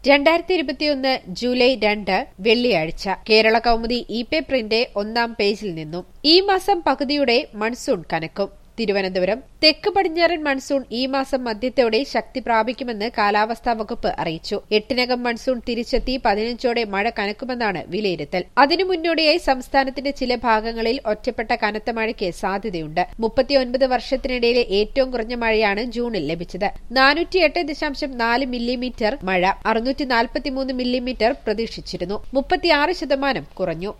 രണ്ടായിരത്തി ഇരുപത്തിയൊന്ന് ജൂലൈ രണ്ട് വെള്ളിയാഴ്ച കേരള കൗമുദി ഇ പേപ്പറിന്റെ ഒന്നാം പേജിൽ നിന്നും ഈ മാസം പകുതിയുടെ മൺസൂൺ കനക്കും തിരുവനന്തപുരം തെക്ക് പടിഞ്ഞാറൻ മൺസൂൺ ഈ മാസം മധ്യത്തോടെ ശക്തി പ്രാപിക്കുമെന്ന് കാലാവസ്ഥാ വകുപ്പ് അറിയിച്ചു എട്ടിനകം മൺസൂൺ തിരിച്ചെത്തി പതിനഞ്ചോടെ മഴ കനക്കുമെന്നാണ് വിലയിരുത്തൽ അതിനു മുന്നോടിയായി സംസ്ഥാനത്തിന്റെ ചില ഭാഗങ്ങളിൽ ഒറ്റപ്പെട്ട കനത്ത മഴയ്ക്ക് സാധ്യതയുണ്ട് മുപ്പത്തിയൊൻപത് വർഷത്തിനിടയിലെ ഏറ്റവും കുറഞ്ഞ മഴയാണ് ജൂണിൽ ലഭിച്ചത് നാനൂറ്റിയെട്ട് ദശാംശം നാല് മില്ലിമീറ്റർ മഴ അറുന്നൂറ്റി നാൽപ്പത്തിമൂന്ന് മില്ലിമീറ്റർ പ്രതീക്ഷിച്ചിരുന്നു മുപ്പത്തിയാറ് ശതമാനം കുറഞ്ഞു